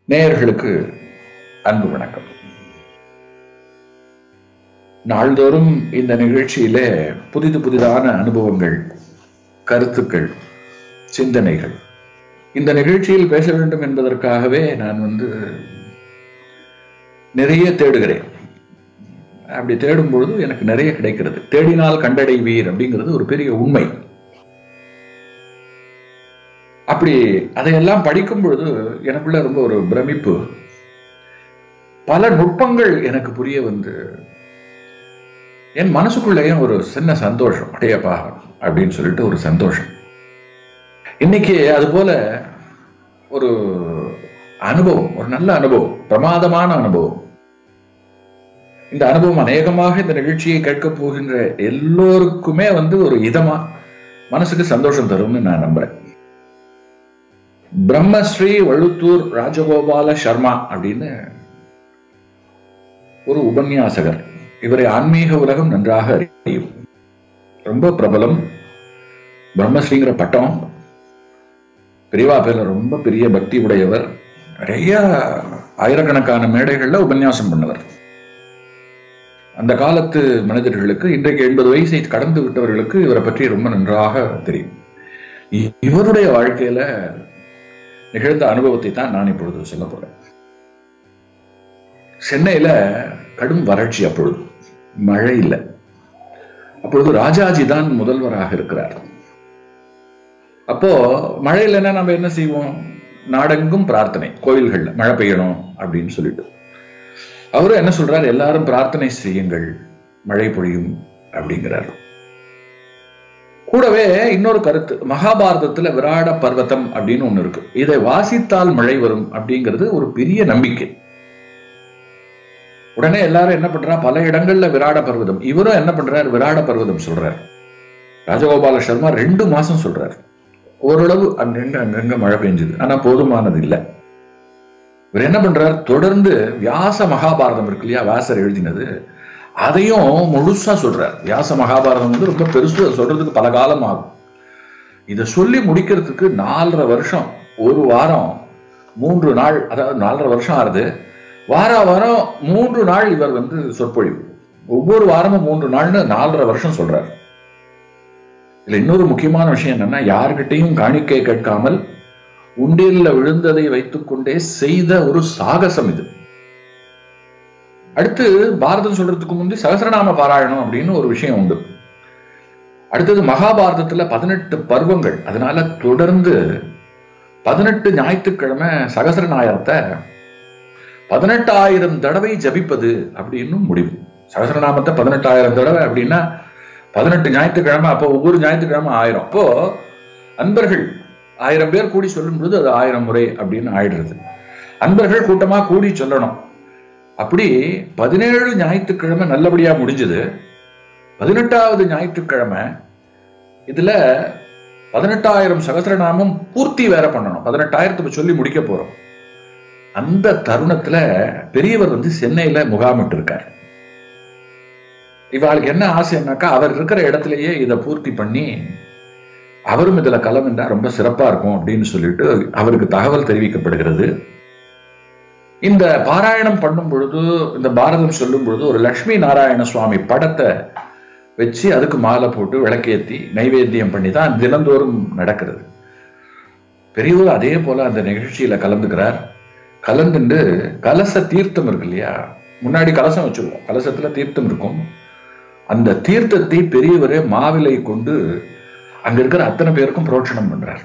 நேயர்களுக்கு அன்பு வணக்கம் நாள்தோறும் இந்த நிகழ்ச்சியிலே புதிது புதிதான அனுபவங்கள் கருத்துக்கள் சிந்தனைகள் இந்த நிகழ்ச்சியில் பேச வேண்டும் என்பதற்காகவே நான் வந்து நிறைய தேடுகிறேன் அப்படி தேடும் பொழுது எனக்கு நிறைய கிடைக்கிறது தேடினால் கண்டடைவீர் அப்படிங்கிறது ஒரு பெரிய உண்மை அப்படி அதையெல்லாம் படிக்கும் பொழுது எனக்குள்ள ரொம்ப ஒரு பிரமிப்பு பல நுட்பங்கள் எனக்கு புரிய வந்து என் மனசுக்குள்ளேயும் ஒரு சின்ன சந்தோஷம் அடையப்பா அப்படின்னு சொல்லிட்டு ஒரு சந்தோஷம் இன்னைக்கு அது போல ஒரு அனுபவம் ஒரு நல்ல அனுபவம் பிரமாதமான அனுபவம் இந்த அனுபவம் அநேகமாக இந்த நிகழ்ச்சியை கேட்க போகின்ற எல்லோருக்குமே வந்து ஒரு இதமா மனசுக்கு சந்தோஷம் தரும்னு நான் நம்புறேன் பிரம்மஸ்ரீ வழுத்தூர் ராஜகோபால சர்மா அப்படின்னு ஒரு உபன்யாசகர் இவரை ஆன்மீக உலகம் நன்றாக அறியும் ரொம்ப பிரபலம் பிரம்மஸ்ரீங்கிற பட்டம் பெரியவா பேர்ல ரொம்ப பெரிய பக்தி உடையவர் நிறைய ஆயிரக்கணக்கான மேடைகள்ல உபன்யாசம் பண்ணவர் அந்த காலத்து மனிதர்களுக்கு இன்றைக்கு எண்பது வயசை கடந்து விட்டவர்களுக்கு இவரை பற்றி ரொம்ப நன்றாக தெரியும் இவருடைய வாழ்க்கையில நிகழ்ந்த அனுபவத்தை தான் நான் இப்பொழுது சொல்ல போறேன் சென்னையில கடும் வறட்சி அப்பொழுது மழை இல்லை அப்பொழுது ராஜாஜி தான் முதல்வராக இருக்கிறார் அப்போ மழை இல்லைன்னா நம்ம என்ன செய்வோம் நாடெங்கும் பிரார்த்தனை கோயில்கள்ல மழை பெய்யணும் அப்படின்னு சொல்லிட்டு அவரும் என்ன சொல்றாரு எல்லாரும் பிரார்த்தனை செய்யுங்கள் மழை பொழியும் அப்படிங்கிறார் கூடவே இன்னொரு கருத்து மகாபாரதத்துல விராட பர்வதம் அப்படின்னு ஒண்ணு இருக்கு இதை வாசித்தால் மழை வரும் அப்படிங்கிறது ஒரு பெரிய நம்பிக்கை உடனே எல்லாரும் என்ன பண்றா பல இடங்கள்ல விராட பர்வதம் இவரும் என்ன பண்றாரு விராட பர்வதம் சொல்றாரு ராஜகோபால சர்மா ரெண்டு மாசம் சொல்றாரு ஓரளவு அங்கங்க அங்கங்க மழை பெஞ்சது ஆனா போதுமானது இல்லை இவர் என்ன பண்றார் தொடர்ந்து வியாச மகாபாரதம் இருக்கு இல்லையா வியாசர் எழுதினது அதையும் முழுசா சொல்றார் வியாச மகாபாரதம் வந்து ரொம்ப பெருசு சொல்றதுக்கு பல காலம் ஆகும் இதை சொல்லி முடிக்கிறதுக்கு நாலரை வருஷம் ஒரு வாரம் மூன்று நாள் அதாவது நாலரை வருஷம் ஆறுது வார வாரம் மூன்று நாள் இவர் வந்து சொற்பொழிவு ஒவ்வொரு வாரமும் மூன்று நாள்னு நாலரை வருஷம் சொல்றார் இதுல இன்னொரு முக்கியமான விஷயம் என்னன்னா யார்கிட்டையும் காணிக்கை கேட்காமல் உண்டியல்ல விழுந்ததை வைத்துக்கொண்டே செய்த ஒரு சாகசம் இது அடுத்து பாரதம் சொல்றதுக்கு முந்தி சகசரநாம பாராயணம் அப்படின்னு ஒரு விஷயம் உண்டு அடுத்தது மகாபாரதத்துல பதினெட்டு பருவங்கள் அதனால தொடர்ந்து பதினெட்டு ஞாயிற்றுக்கிழமை சகசரநாயகத்தை பதினெட்டாயிரம் தடவை ஜபிப்பது அப்படின்னு முடிவு சகசரநாமத்தை பதினெட்டாயிரம் தடவை அப்படின்னா பதினெட்டு ஞாயிற்றுக்கிழமை அப்போ ஒவ்வொரு ஞாயிற்றுக்கிழமை ஆயிரம் அப்போ அன்பர்கள் ஆயிரம் பேர் கூடி சொல்லும் பொழுது அது ஆயிரம் முறை அப்படின்னு ஆயிடுறது அன்பர்கள் கூட்டமா கூடி சொல்லணும் அப்படி பதினேழு ஞாயிற்றுக்கிழமை நல்லபடியா முடிஞ்சது பதினெட்டாவது ஞாயிற்றுக்கிழமை இதுல பதினெட்டாயிரம் சகசிரநாமம் பூர்த்தி வேற பண்ணணும் பதினெட்டாயிரத்துக்கு சொல்லி முடிக்க போறோம் அந்த தருணத்துல பெரியவர் வந்து சென்னையில முகாமிட்டு இருக்கார் இவாளுக்கு என்ன ஆசைன்னாக்கா அவர் இருக்கிற இடத்திலேயே இதை பூர்த்தி பண்ணி அவரும் இதுல கலந்துட்டா ரொம்ப சிறப்பா இருக்கும் அப்படின்னு சொல்லிட்டு அவருக்கு தகவல் தெரிவிக்கப்படுகிறது இந்த பாராயணம் பண்ணும் பொழுது இந்த பாரதம் சொல்லும் பொழுது ஒரு லட்சுமி நாராயண சுவாமி படத்தை வச்சு அதுக்கு மாலை போட்டு விளக்கேத்தி நைவேத்தியம் பண்ணி தான் தினந்தோறும் நடக்கிறது பெரியவர் அதே போல அந்த நிகழ்ச்சியில கலந்துக்கிறார் கலந்துண்டு கலச தீர்த்தம் இருக்கு இல்லையா முன்னாடி கலசம் வச்சிருவோம் கலசத்துல தீர்த்தம் இருக்கும் அந்த தீர்த்தத்தை பெரியவரே மாவிலை கொண்டு அங்க இருக்கிற அத்தனை பேருக்கும் புரோட்சணம் பண்றார்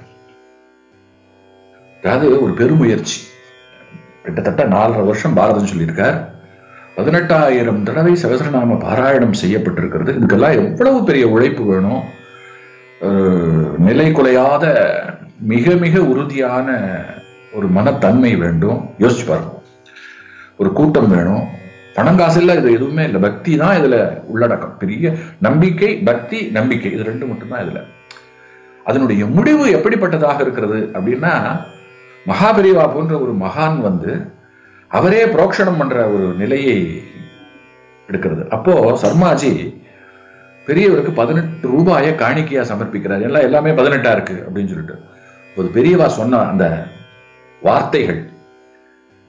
அதாவது ஒரு பெருமுயற்சி கிட்டத்தட்ட நாலரை வருஷம் பாரதம் சொல்லியிருக்கார் பதினெட்டாயிரம் தடவை சகசரநாம பாராயணம் செய்யப்பட்டிருக்கிறது இதுக்கெல்லாம் எவ்வளவு பெரிய உழைப்பு வேணும் நிலை குலையாத மிக மிக உறுதியான ஒரு மனத்தன்மை வேண்டும் யோசிச்சு பாருங்க ஒரு கூட்டம் வேணும் பணம் காசு இல்ல இது எதுவுமே இல்லை பக்தி தான் இதுல உள்ளடக்கம் பெரிய நம்பிக்கை பக்தி நம்பிக்கை இது ரெண்டு மட்டும்தான் இதுல அதனுடைய முடிவு எப்படிப்பட்டதாக இருக்கிறது அப்படின்னா மகாபெரிவா போன்ற ஒரு மகான் வந்து அவரே புரோக்ஷணம் பண்ற ஒரு நிலையை எடுக்கிறது அப்போ சர்மாஜி பெரியவருக்கு பதினெட்டு ரூபாயை காணிக்கையா சமர்ப்பிக்கிறார் எல்லாம் எல்லாமே பதினெட்டா இருக்கு அப்படின்னு சொல்லிட்டு ஒரு பெரியவா சொன்ன அந்த வார்த்தைகள்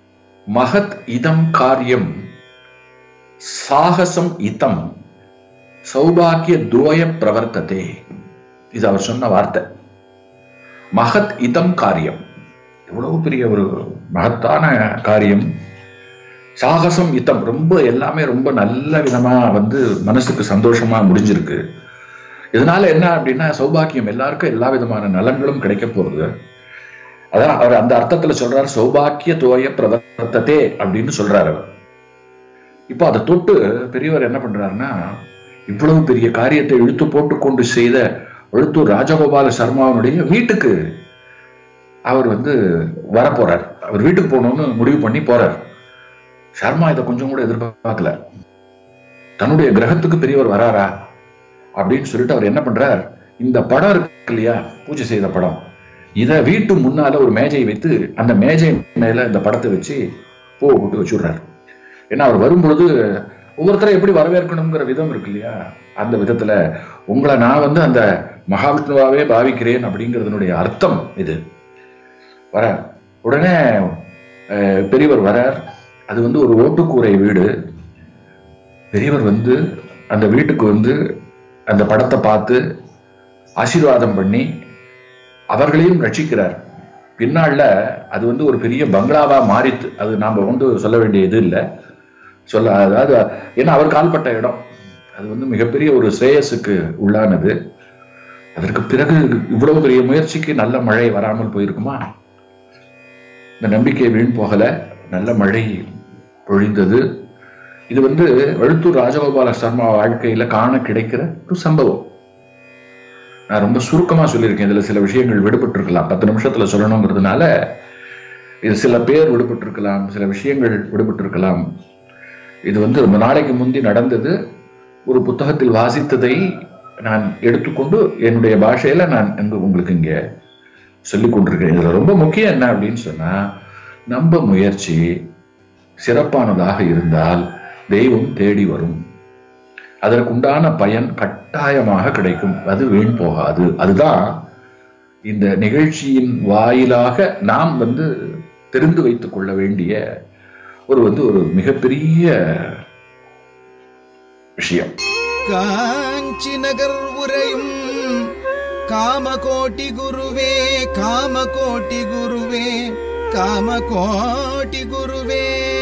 மகத் இதம் காரியம் சாகசம் இதம் சௌபாகிய துவய பிரவர்த்ததே இது அவர் சொன்ன வார்த்தை மகத் இதம் காரியம் எவ்வளவு பெரிய ஒரு மகத்தான காரியம் சாகசம் இத்தம் ரொம்ப எல்லாமே ரொம்ப நல்ல விதமா வந்து மனசுக்கு சந்தோஷமா முடிஞ்சிருக்கு இதனால என்ன அப்படின்னா சௌபாக்கியம் எல்லாருக்கும் எல்லா விதமான நலன்களும் கிடைக்க போறது அதான் அவர் அந்த அர்த்தத்துல சொல்றாரு சௌபாக்கிய தோய பிரவர்த்ததே அப்படின்னு சொல்றாரு அவர் இப்போ அதை தொட்டு பெரியவர் என்ன பண்றாருன்னா இவ்வளவு பெரிய காரியத்தை இழுத்து போட்டு கொண்டு செய்த எழுத்தூர் ராஜகோபால சர்மாவனுடைய வீட்டுக்கு அவர் வந்து வரப்போறார் அவர் வீட்டுக்கு போகணும்னு முடிவு பண்ணி போறார் சர்மா இதை கொஞ்சம் கூட எதிர்பார்க்கல தன்னுடைய கிரகத்துக்கு பெரியவர் வராரா அப்படின்னு சொல்லிட்டு அவர் என்ன பண்றார் இந்த படம் இருக்கு இல்லையா பூஜை செய்த படம் இத வீட்டு முன்னால ஒரு மேஜையை வைத்து அந்த மேஜை மேல இந்த படத்தை வச்சு பூ போட்டு வச்சுடுறாரு ஏன்னா அவர் வரும்பொழுது ஒவ்வொருத்தரை எப்படி வரவேற்கணுங்கிற விதம் இருக்கு இல்லையா அந்த விதத்துல உங்களை நான் வந்து அந்த மகாவிஷ்ணுவாவே பாவிக்கிறேன் அப்படிங்கிறதுனுடைய அர்த்தம் இது வர உடனே அஹ், பெரியவர் வரார் அது வந்து ஒரு ஓட்டுக்கூரை வீடு பெரியவர் வந்து அந்த வீட்டுக்கு வந்து அந்த படத்தை பார்த்து ஆசீர்வாதம் பண்ணி அவர்களையும் ரட்சிக்கிறார் பின்னால அது வந்து ஒரு பெரிய பங்களாவா மாறித்து அது நாம வந்து சொல்ல வேண்டிய இது இல்லை சொல்ல அதாவது ஏன்னா அவர் கால்பட்ட இடம் அது வந்து மிகப்பெரிய ஒரு ஸ்ரேயஸுக்கு உள்ளானது அதற்கு பிறகு இவ்வளவு பெரிய முயற்சிக்கு நல்ல மழை வராமல் போயிருக்குமா இந்த நம்பிக்கை வீண் போகல நல்ல மழை பொழிந்தது இது வந்து எழுத்தூர் ராஜகோபால சர்மா வாழ்க்கையில காண கிடைக்கிற ஒரு சம்பவம் நான் ரொம்ப சுருக்கமா சொல்லியிருக்கேன் இதுல சில விஷயங்கள் விடுபட்டு இருக்கலாம் பத்து நிமிஷத்துல சொல்லணுங்கிறதுனால இது சில பேர் விடுபட்டு இருக்கலாம் சில விஷயங்கள் விடுபட்டு இருக்கலாம் இது வந்து ரொம்ப நாளைக்கு முந்தி நடந்தது ஒரு புத்தகத்தில் வாசித்ததை நான் எடுத்துக்கொண்டு என்னுடைய பாஷையில நான் இங்கு உங்களுக்கு இங்க சொல்லிக் கொண்டிருக்கிறேன் இதுல ரொம்ப முக்கியம் என்ன அப்படின்னு சொன்னா நம்ம முயற்சி சிறப்பானதாக இருந்தால் தெய்வம் தேடி வரும் அதற்குண்டான பயன் கட்டாயமாக கிடைக்கும் அது வீண் போகாது அதுதான் இந்த நிகழ்ச்சியின் வாயிலாக நாம் வந்து தெரிந்து வைத்துக் கொள்ள வேண்டிய ஒரு வந்து ஒரு மிகப்பெரிய விஷயம் காஞ்சி நகர் உரையும் காமகோட்டி குருவே காமகோட்டி குருவே காமகோட்டி குருவே